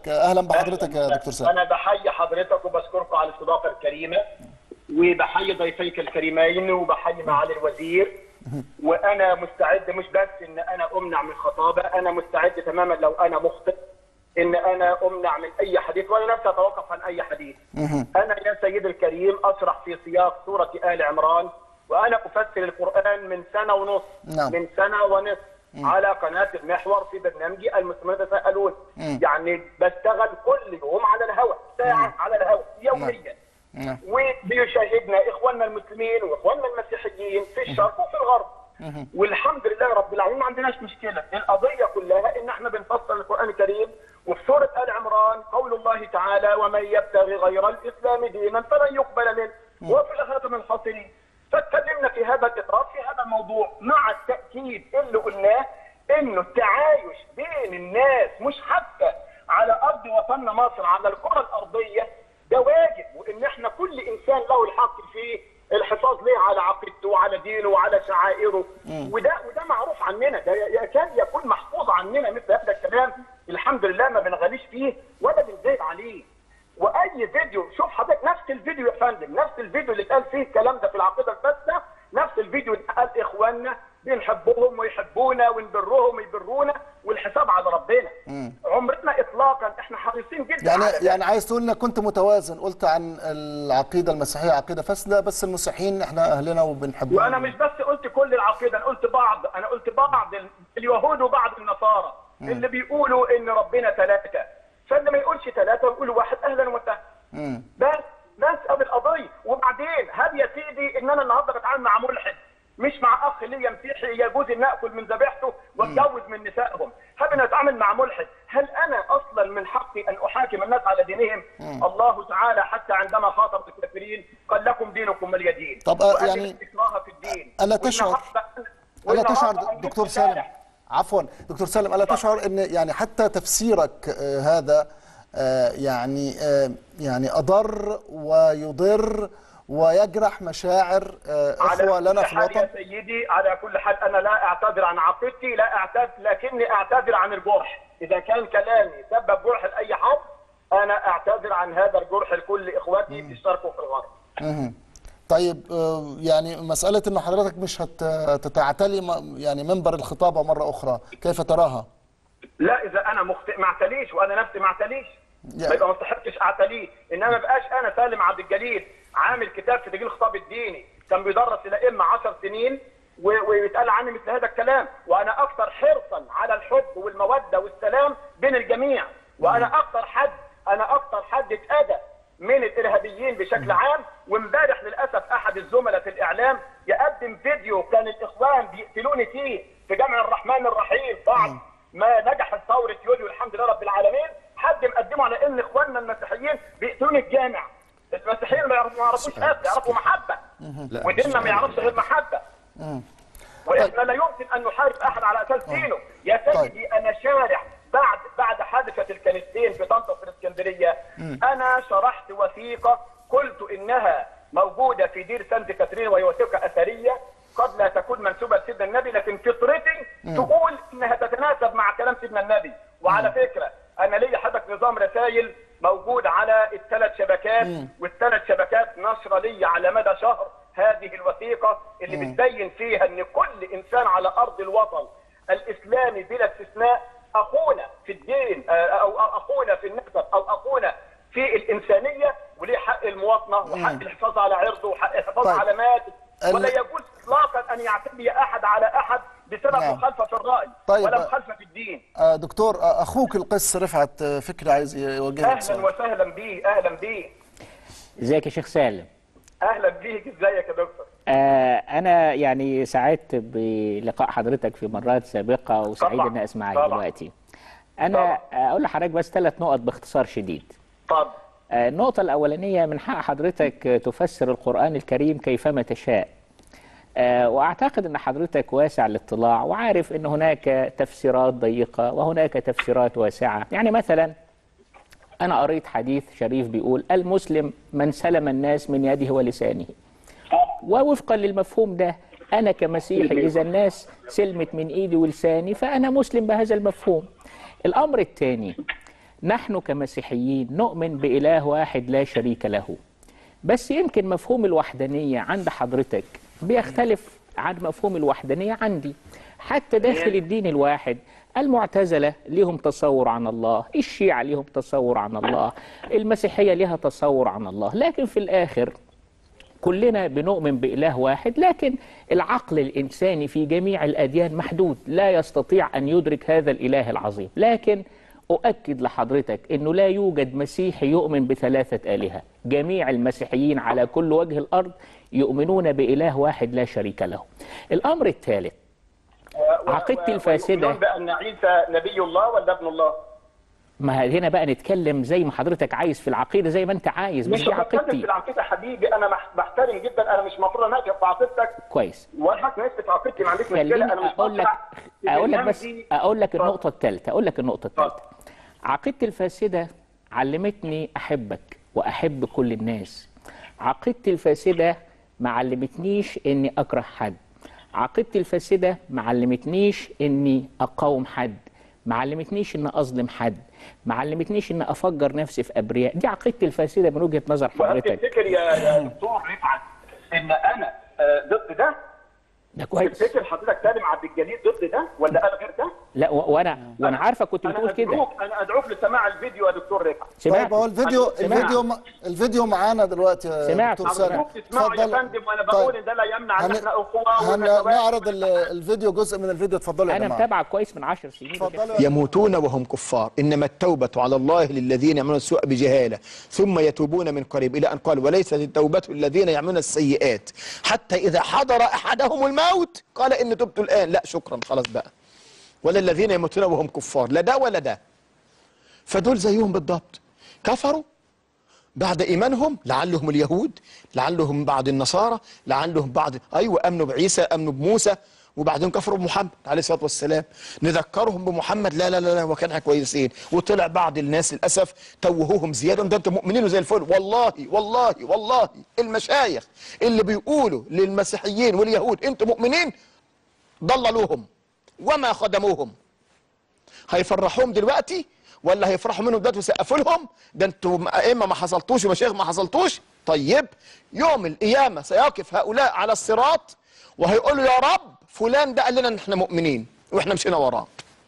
اهلا بحضرتك يا دكتور سامي انا بحيي حضرتك وبشكركم على الاستضافه الكريمه وبحيي ضيفيك الكريمين وبحيي معالي الوزير وانا مستعد مش بس ان انا امنع من خطابه انا مستعد تماما لو انا مخطئ ان انا امنع من اي حديث وانا نفسي اتوقف عن اي حديث انا يا سيدي الكريم اشرح في سياق سوره ال عمران وانا افسر القران من سنه ونص نعم. من سنه ونصف على قناه المحور في برنامجي المسلمون يتساءلون يعني بشتغل كل يوم على الهواء ساعه على الهواء يوميا نعم. وبيشاهدنا اخواننا المسلمين واخواننا المسيحيين في الشرق وفي الغرب والحمد لله رب العالمين ما عندناش مشكله القضيه كلها ان احنا بنفسر القران الكريم وفي سوره ال عمران قول الله تعالى ومن يبتغي غير الاسلام دينا فلن يقبل منه وفي الاخره من الخاسرين فاتكلمنا في هذا الاطار في هذا الموضوع مع التاكيد اللي قلناه انه التعايش بين الناس مش حتى على ارض وطننا مصر على الكره الارضيه ده واجب وان احنا كل انسان له الحق في الحفاظ ليه على عقيدته وعلى دينه وعلى شعائره وده وده معروف عننا ده يكاد يكون محفوظ عننا مثل هذا الكلام الحمد لله ما بنغاليش فيه ولا بنزايد عليه واي فيديو شوف حضرتك نفس الفيديو يا فندم نفس الفيديو اللي اتقال فيه الكلام ده في العقيده الفاسده نفس الفيديو اللي قال اخواننا بنحبهم ويحبونا ونبرهم ويبرونا والحساب على ربنا عمرنا اطلاقا احنا حريصين جدا يعني على ده. يعني عايز تقول انك كنت متوازن قلت عن العقيده المسيحيه عقيده فاسده بس المسيحيين احنا اهلنا وبنحبهم وانا مش بس قلت كل العقيده انا قلت بعض انا قلت بعض ال- اليهود وبعض النصارى اللي بيقولوا ان ربنا ثلاثه فاللي ما يقولش ثلاثه ويقول واحد اهلا وسهلا مم. بس بس ادي القضيه وبعدين هل يا سيدي ان انا النهارده بتعامل مع ملحد مش مع اخ ليا مسيحي يجوز ان اكل من ذبيحته واتجوز من نسائهم هل انا اتعامل مع ملحد هل انا اصلا من حقي ان احاكم الناس على دينهم الله تعالى حتى عندما خاطب الكافرين قال لكم دينكم ولي دين طب، آه، وقال يعني الاكراه في الدين ألا تشعر- والنهاردة- الا تشعر والنهاردة أن دكتور جبت سالم امبارح عفوا دكتور سالم الا تشعر ان يعني حتى تفسيرك آه، هذا آه، يعني آه، يعني اضر ويضر ويجرح مشاعر آه، اخوه على لنا كل في حال الوطن يا سيدي على كل حال انا لا اعتذر عن عقيدتي لا اعتذر لكني اعتذر عن الجرح اذا كان كلامي سبب جرح لاي حد انا اعتذر عن هذا الجرح لكل اخواتي في الشرق وفي الغرب مهم. طيب آه، يعني مسألة أن حضرتك مش هتتعتلي م- يعني منبر الخطابة مرة أخرى كيف تراها؟ لا اذا انا مخطئ ما اعتليش وانا نفسي ما اعتليش يعني- ما يبقى ما استحقش اعتليه انما ما بقاش انا سالم عبد الجليل عامل كتاب في تسجيل الخطاب الديني كان بيدرس الائمه 10 سنين و- ويتقال عني مثل هذا الكلام وانا اكثر حرصا على الحب والموده والسلام بين الجميع وانا اكثر حد انا اكثر حد اتاذى من الارهابيين بشكل عام وامبارح للاسف احد الزملاء في الاعلام يقدم فيديو كان الاخوان بيقتلوني فيه في جامع الرحمن الرحيم بعد ما نجحت ثوره يوليو الحمد لله رب العالمين حد مقدمه على ان اخواننا المسيحيين بيقتلوني الجامع المسيحيين ما يعرفوا- ما يعرفوش قتل يعرفوا محبه وديننا ما يعرفش غير محبه واحنا لا يمكن ان نحارب احد على اساس دينه يا سيدي انا شارح بعد بعد حادثه الكنيستين في طنطا في الاسكندريه انا شرحت وثيقه قلت انها موجوده في دير سانت كاترين وهي وثيقه اثريه قد لا تكون منسوبه لسيدنا النبي لكن فطرتي تقول انها تتناسب مع كلام سيدنا النبي وعلى فكره انا ليا حضرتك نظام رسائل موجود على الثلاث شبكات والثلاث شبكات نشر لي على مدى شهر هذه الوثيقه اللي بتبين فيها ان كل انسان على ارض الوطن الاسلامي بلا استثناء اخونا في الدين آه، او أو اخونا في النسب او اخونا في الانسانيه وليه حق المواطنه وحق الحفاظ على عرضه وحق الحفاظ طيب. على ماله ال- ولا يجوز اطلاقا ان يعتدي احد على احد بسبب نعم. مخالفه في الراي طيب. ولا مخالفه في الدين آه، دكتور آه، أخوك القس رفعت آه، فكري عايز يوجه لك اهلا سؤال وسهلا بيه اهلا بيه ازيك يا شيخ سالم اهلا بيك ازيك يا دكتور آه انا يعني سعدت بلقاء حضرتك في مرات سابقه وسعيد طبعاً. ان اسمعك طبعاً. دلوقتي انا اقول لحضرتك بس ثلاث نقط باختصار شديد اتفضل آه، النقطة الأولانية من حق حضرتك آه، تفسر القرآن الكريم كيفما تشاء آه، وأعتقد أن حضرتك واسع الاطلاع وعارف أن هناك تفسيرات ضيقة وهناك تفسيرات واسعة يعني مثلا أنا قريت حديث شريف بيقول المسلم من سلم الناس من يده ولسانه ووفقا للمفهوم ده أنا كمسيحي إذا الناس سلمت من إيدي ولساني فأنا مسلم بهذا المفهوم الأمر الثاني نحن كمسيحيين نؤمن بإله واحد لا شريك له بس يمكن مفهوم الوحدانية عند حضرتك بيختلف عن مفهوم الوحدانية عندي حتى داخل الدين الواحد المعتزلة لهم تصور عن الله الشيعة لهم تصور عن الله المسيحية لها تصور عن الله لكن في الآخر كلنا بنؤمن بإله واحد لكن العقل الإنساني في جميع الأديان محدود لا يستطيع أن يدرك هذا الإله العظيم لكن أؤكد لحضرتك أنه لا يوجد مسيحي يؤمن بثلاثة آلهة جميع المسيحيين على كل وجه الأرض يؤمنون بإله واحد لا شريك له الأمر الثالث و- و- عقيدتي و- الفاسدة. ويؤمنون بأن عيسى نبي الله ولا ابن الله؟ ما هنا بقى نتكلم زي ما حضرتك عايز في العقيدة زي ما أنت عايز مش مش دي بتكلم في عقيدتي العقيده حبيبي انا مح- بحترم جدا انا مش المفروض اناقش في عقيدتك كويس ولا حتى نثبت عقيدتي ما عنديش مشكله خليني انا مش اقول لك بطلع في اقول لك بس برنامجي. اقول لك اتفضل. النقطه الثالثه اقول لك النقطه اتفضل. الثالثه عقيدتي الفاسده علمتني احبك واحب كل الناس عقيدتي الفاسده ما علمتنيش اني اكره حد عقيدتي الفاسده ما علمتنيش اني اقاوم حد ما علمتنيش ان اظلم حد ما علمتنيش ان افجر نفسي في ابرياء دي عقيدتي الفاسده من وجهه نظر وهل حضرتك تفتكر يا يا دكتور رفعت ان انا آه، ضد ده؟ ده كويس تفتكر حضرتك سالم عبد الجليل ضد ده ولا انا غير ده؟ لا و- وانا وانا عارفه كنت انا بتقول كده ادعوك انا ادعوك لسماع الفيديو يا دكتور رفعت سمعت طيب هو الفيديو سمعت. الفيديو م- الفيديو معانا دلوقتي يا سمعت. دكتور سالم ارجوك تسمعوا يا فندم وانا بقول ان ده لا يمنع ان هن- احنا اخوه هن- ونتبادل. نعرض ال- الفيديو جزء من الفيديو اتفضلوا يا انا جماعه متابعك كويس من 10 سنين اتفضلوا يا يموتون وهم كفار إنما التوبة على الله للذين يعملون السوء بجهالة ثم يتوبون من قريب إلى أن قال وليست التوبة للذين يعملون السيئات حتى إذا حضر أحدهم الموت قال إن تبت الآن لا شكرا خلاص بقى ولا الذين يموتون وهم كفار لا ده ولا ده فدول زيهم بالضبط كفروا بعد ايمانهم لعلهم اليهود لعلهم بعض النصارى لعلهم بعض ايوه امنوا بعيسى امنوا بموسى وبعدين كفروا بمحمد عليه الصلاه والسلام نذكرهم بمحمد لا لا لا, لا وكان كويسين وطلع بعض الناس للاسف توهوهم زياده ده انتم مؤمنين زي الفل والله والله والله المشايخ اللي بيقولوا للمسيحيين واليهود انتم مؤمنين ضللوهم وما خدموهم هيفرحوهم دلوقتي ولا هيفرحوا منهم دلوقتي ويسقفوا لهم ده انتوا ائمه ما حصلتوش ومشايخ ما حصلتوش طيب يوم القيامه سيقف هؤلاء على الصراط وهيقولوا يا رب فلان ده قال لنا ان احنا مؤمنين واحنا مشينا وراه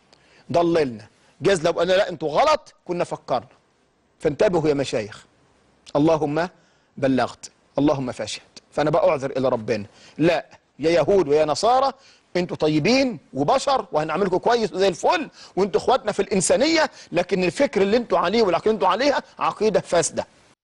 ضللنا جاز لو قلنا لا انتوا غلط كنا فكرنا فانتبهوا يا مشايخ اللهم بلغت اللهم فاشهد فانا بقى اعذر الى ربنا لا يا يهود ويا نصارى انتوا طيبين وبشر وهنعملكم كويس وزي الفل وانتوا اخواتنا في الانسانيه لكن الفكر اللي انتوا عليه والعقيده اللي انتوا عليها عقيده فاسده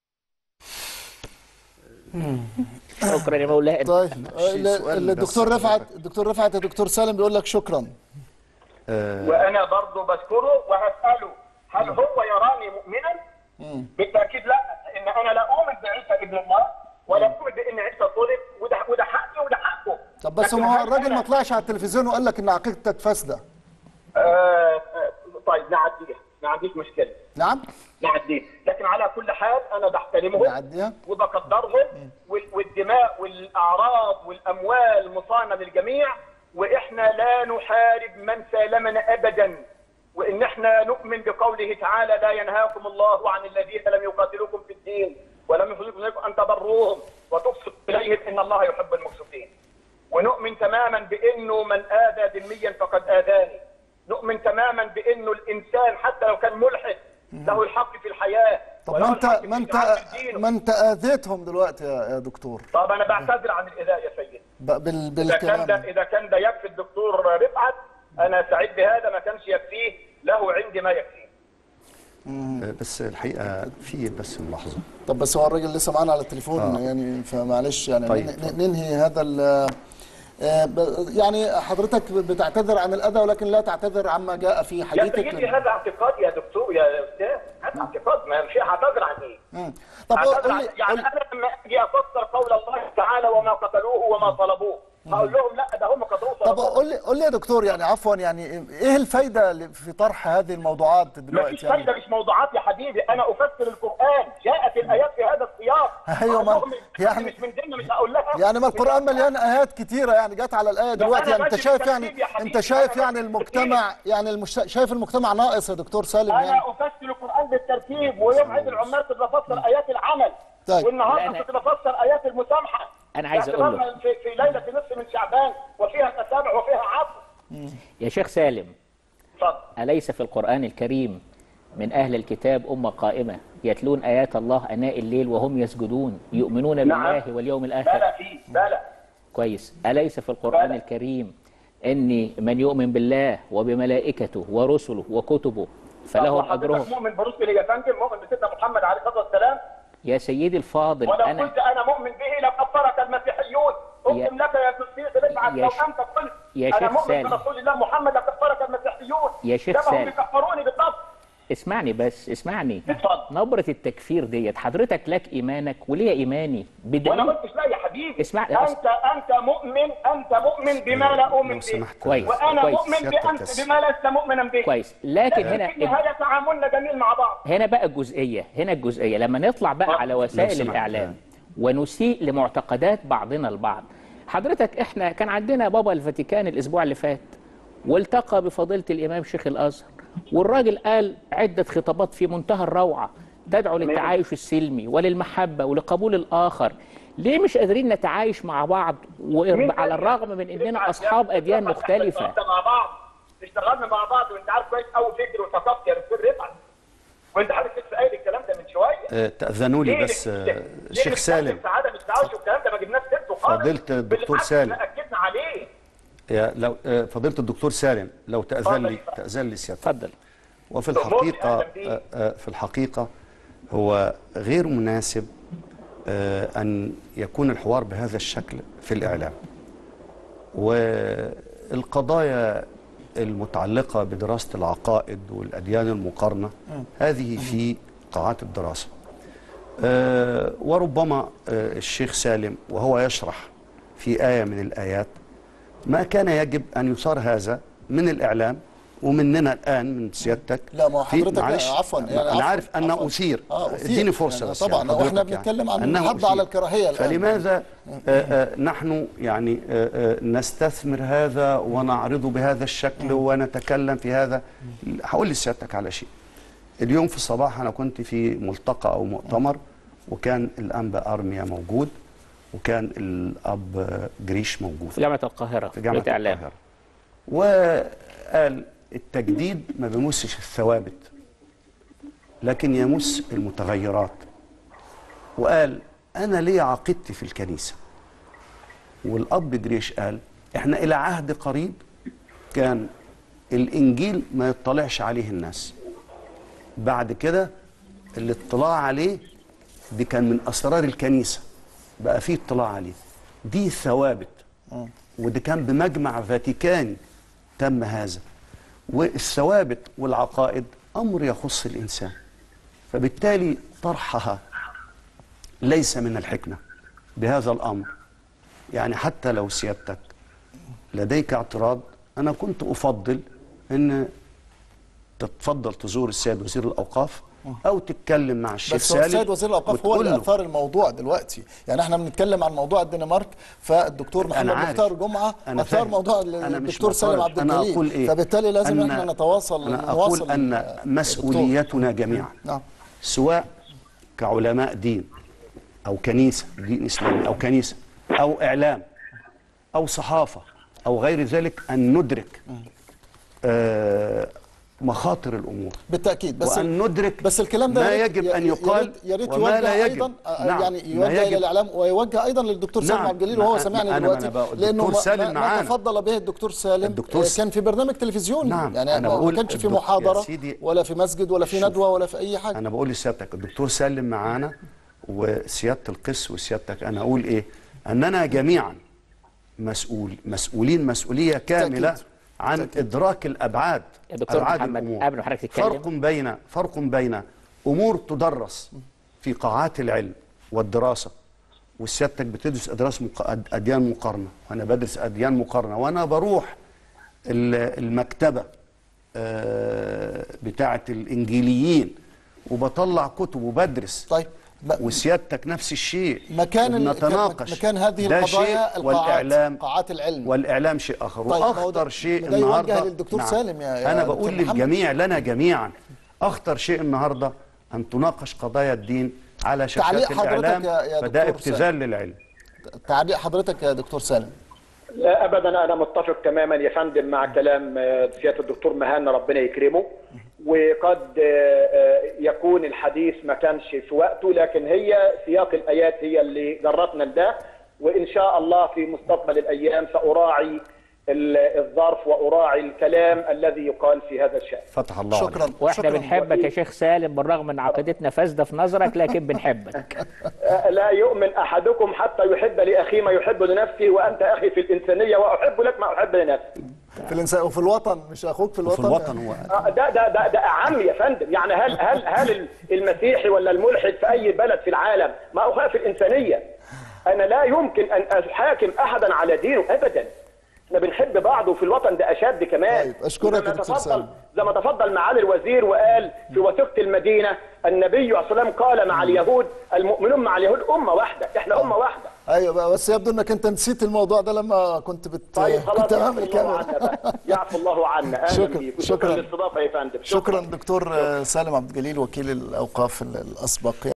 شكرا يا مولانا طيب شيء سؤال ال- الدكتور بس رفعت حضرتك. الدكتور رفعت الدكتور سالم بيقول لك شكرا وانا برضه بشكره وهساله هل هو يراني مؤمنا؟ بالتاكيد لا ان انا لا اؤمن بعيسى ابن الله ولا اؤمن بان عيسى طلب وده وده حقي وده حقه طب بس لكن ما هو هل الراجل أنا- ما طلعش على التلفزيون وقال لك ان عقيدتك فاسده آه آه، طيب نعديها ما عنديش مشكله نعم نعديها لكن على كل حال انا بحترمهم نعديها وبقدرهم وال- والدماء والاعراض والاموال مصانه للجميع واحنا لا نحارب من سالمنا ابدا وان احنا نؤمن بقوله تعالى لا ينهاكم الله عن الذين لم يقاتلوكم في الدين ولم يخرجوكم منكم ان تبروهم وتقسطوا اليهم ان الله يحب المقسطين ونؤمن تماما بانه من اذى ذميا فقد اذاني نؤمن تماما بانه الانسان حتى لو كان ملحد له الحق في الحياه طب وله ما انت الحق في ما انت تعامل دينه. ما انت اذيتهم دلوقتي يا يا دكتور طب انا بعتذر عن الاذاء يا سيدي ب- بال اذا كان ده بالكلام اذا كان ده يكفي الدكتور رفعت انا سعيد بهذا ما كانش يكفيه له عندي ما يكفيه آه، بس الحقيقه في بس ملاحظه طب بس هو الراجل لسه معانا على التليفون آه. يعني فمعلش يعني طيب، ن- اتفضل. ننهي هذا ال آه، ب- يعني حضرتك بتعتذر عن الاذى ولكن لا تعتذر عما جاء في يا حديثك سيدي هذا اعتقاد يا دكتور يا استاذ هذا اعتقاد ما مش هعتذر عن ايه؟ مم. طب قول اعتذر قول عن لي يعني قول- انا لما اجي افسر قول الله تعالى وما قتلوه وما طلبوه هقول لهم لا ده هم قتلوه طب وطلبوه قول لي قول لي يا دكتور يعني عفوا يعني ايه الفايده اللي في طرح هذه الموضوعات مفيش دلوقتي فايده يعني مش موضوعات يا حبيبي انا افسر القران جاءت الايات في هذا السياق أيوة، ما- هقول لهم يعني- مش من ديننا مش هقول لها يعني ما القران مليان ايات كتيره يعني جت على الايه دلوقتي أنا يعني انت راجل شايف يعني ترتيب يا حبيبي، انت شايف أنا يعني راجل المجتمع يعني المش... شايف المجتمع ناقص يا دكتور سالم انا يعني افسر القران الترتيب ويوم عيد العمال كنت بفسر ايات العمل طيب. لا، والنهارده أنا- كنت بفسر ايات المسامحه أنا عايز أقول له. باعتبارنا في, في ليله نصف من شعبان وفيها تسامح وفيها عفو يا شيخ سالم اتفضل أليس في القرآن الكريم من أهل الكتاب أمة قائمة يتلون آيات الله أناء الليل وهم يسجدون يؤمنون نعم. بالله واليوم الآخر بلى فيه بلى كويس أليس في القرآن بلى. الكرييم أن من يؤمن بالله وبملائكته ورسله وكتبه فلهم وحضرتك أجرهم مؤمن برسل يا فندم مؤمن بسيدنا محمد عليه الصلاه والسلام يا سيدي الفاضل ولو أنا كنت انا مؤمن به لكفرك المسيحيون يا- اقسم لك يا تصديق رفعت يا لو ش- انت قلت يا انا شيخ مؤمن سالم. برسول الله محمد لكفرك المسيحيون يا شيخ كما هم سالم. يكفروني بالضبط اسمعني بس اسمعني اتفضل. نبرة التكفير ديت حضرتك لك إيمانك وليا إيماني وانا بدليل ما قلتش لا يا حبيبي اسمع- انت انت مؤمن انت مؤمن بما لا اؤمن لو به سمحت كويس. وانا كويس. مؤمن سيادتك بأنت بس. بما لست مؤمنا به كويس لكن هنا في النهايه تعاملنا جميل مع بعض هنا بقى الجزئية هنا الجزئية لما نطلع بقى على وسائل سمحت. الإعلام ونسيء لمعتقدات بعضنا البعض حضرتك احنا كان عندنا بابا الفاتيكان الأسبوع اللي فات والتقى بفضيلة الإمام شيخ الأزهر والراجل قال عدة خطابات في منتهى الروعة تدعو للتعايش السلمي وللمحبة ولقبول الآخر ليه مش قادرين نتعايش مع بعض وعلى الرغم من اننا اصحاب اديان مختلفه اشتغلنا مع بعض اشتغلنا مع بعض وانت عارف كويس قوي فكر وثقافتي يا دكتور رفعت وانت عارف لسه قايل الكلام ده من شويه آه، تأذنوا لي ليه بس نتكلم- آه، ليه الشيخ نتكلم سالم في عدم التعايش والكلام ده ما جبناش سيرته خالص فضيلة الدكتور بالعكس سالم. احنا اكدنا عليه يا لو آه، فضيلة الدكتور سالم لو تأذن لي اتفضل. تأذن لي سيادتك اتفضل وفي أمورني الحقيقة أهلا بيك. آه، آه، في الحقيقة هو غير مناسب آه، أن يكون الحوار بهذا الشكل في الإعلام والقضايا المتعلقة بدراسة العقائد والأديان المقارنة هذه في قاعات الدراسة آه، وربما آه، الشيخ سالم وهو يشرح في آية من الآيات ما كان يجب أن يصار هذا من الإعلام ومننا الآن من سيادتك لا ما هو في- حضرتك معلش عفوا أنا يعني عفواً، عارف أن عفواً. أثير آه، أثير. اديني فرصة يعني بس طبعاً، يعني وإحنا حضرتك بنتكلم عن أنه الحض على أثير. الكراهية الآن. فلماذا آه، آه، نحن يعني آه، آه، نستثمر هذا ونعرضه بهذا الشكل ونتكلم في هذا هقول لسيادتك على شيء اليوم في الصباح أنا كنت في ملتقى أو مؤتمر وكان الأنبا أرميا موجود وكان الأب آه، جريش موجود في جامعه القاهره في جامعة كلية إعلام. القاهرة وقال التجديد ما بيمسش الثوابت لكن يمس المتغيرات وقال أنا لي عقيدتي في الكنيسة والأب جريش قال إحنا إلى عهد قريب كان الإنجيل ما يطلعش عليه الناس بعد كده الاطلاع عليه دي كان من أسرار الكنيسة بقى فيه اطلاع عليه دي ثوابت وده كان بمجمع فاتيكاني تم هذا والثوابت والعقائد أمر يخص الإنسان فبالتالي طرحها ليس من الحكمة بهذا الأمر يعني حتى لو سيادتك لديك اعتراض أنا كنت أفضل أن تتفضل تزور السيد وزير الأوقاف أو تتكلم مع الشيخ بس هو سالم السيد وزير الاوقاف هو وتقول اللي له اثار الموضوع دلوقتي يعني احنا بنتكلم عن موضوع الدنمارك فالدكتور محمد عارف. مختار جمعه أنا اثار فاهم. موضوع أنا مش الدكتور سالم معترض. عبد أنا الجليل أقول إيه؟ فبالتالي لازم أن- احنا نتواصل أنا نواصل أقول أن الدكتور. مسؤوليتنا جميعا نعم سواء كعلماء دين أو كنيسة دين إسلامي أو كنيسة أو إعلام أو صحافة أو غير ذلك أن ندرك آه مخاطر الأمور بالتاكيد بس وأن ندرك بس الكلام ده ما يا ريت- يجب يا- أن يا يقال ريت- يا ريت وما يوجه لا يجب ايضا آه، نعم، يعني ما يوجه يجب. الى الاعلام ويوجه ايضا للدكتور سالم نعم، عبد الجليل ما- وهو ما- سامعني أنا- دلوقتي أنا بقول لانه الدكتور ما- سالم ما- ما معانا. تفضل به الدكتور سالم الدكتور آه، س- كان في برنامج تلفزيوني نعم، يعني أنا ما- بقول ما كانش في الدك- يا محاضره سيدي، ولا في مسجد ولا في شوف. ندوه ولا في اي حاجه انا بقول لسيادتك الدكتور سالم معانا وسياده القس وسيادتك انا اقول ايه اننا جميعا مسؤول مسؤولين مسؤوليه كامله بالتأكيد. عن ادراك الابعاد يا دكتور أبعاد محمد، الأمور. قبل ما حضرتك تتكلم. فرق بين فرق بين امور تدرس في قاعات العلم والدراسه وسيادتك بتدرس ادراس مق... أد- اديان مقارنه وانا بدرس اديان مقارنه وانا بروح ال- المكتبه آه، بتاعه الانجيليين وبطلع كتب وبدرس طيب ما- وسيادتك نفس الشيء مكان ال- نتناقش مكان هذه ده القضايا شيء القاعات والاعلام قاعات العلم والاعلام شيء اخر طيب، ما هو ده- واخطر شيء ده يوجه النهارده للدكتور سالم يا- يا انا دكتور بقول محمد. للجميع لنا جميعا اخطر شيء النهارده ان تناقش قضايا الدين على تعليق شاشات حضرتك الاعلام يا- يا فده دكتور سامي. ابتذال للعلم تعليق حضرتك يا دكتور سالم لا ابدا انا متفق تماما يا فندم مع كلام آه، سياده الدكتور مهنا ربنا يكرمه وقد آه، آه، يكون الحديث ما كانش في وقته لكن هي سياق الايات هي اللي جرتنا لده وان شاء الله في مستقبل الايام ساراعي ال- الظرف واراعي الكلام الذي يقال في هذا الشان فتح الله عليك. شكرا واحنا شكرا بنحبك يا شيخ سالم بالرغم من عقيدتنا فاسده في نظرك لكن بنحبك آه، لا يؤمن احدكم حتى يحب لاخيه ما يحب لنفسه وانت اخي في الانسانيه واحب لك ما احب لنفسي في الانسان وفي الوطن مش اخوك في الوطن وفي الوطن هو آه، ده ده ده ده اعم يا فندم يعني هل هل هل المسيحي ولا الملحد في اي بلد في العالم ما اخاف الانسانيه انا لا يمكن ان احاكم احدا على دينه ابدا احنا بنحب بعض وفي الوطن ده اشد كمان طيب، أشكرك يا زي ما دكتور تفضل- سالم. زي ما تفضل معالي الوزير وقال في وثيقه المدينه النبي عليه الصلاه والسلام قال مع اليهود المؤمنون مع اليهود امه واحده احنا امه واحده ايوه بقى بس يبدو انك انت نسيت الموضوع ده لما كنت بت طيب خلاص كنت امام يعفو الله الكاميرا عنا بقى يعفو الله عنا اهلا شكرا- بيك شكرا. شكرا للاستضافه يا فندم شكرا دكتور سالم عبد الجليل وكيل الاوقاف الاسبق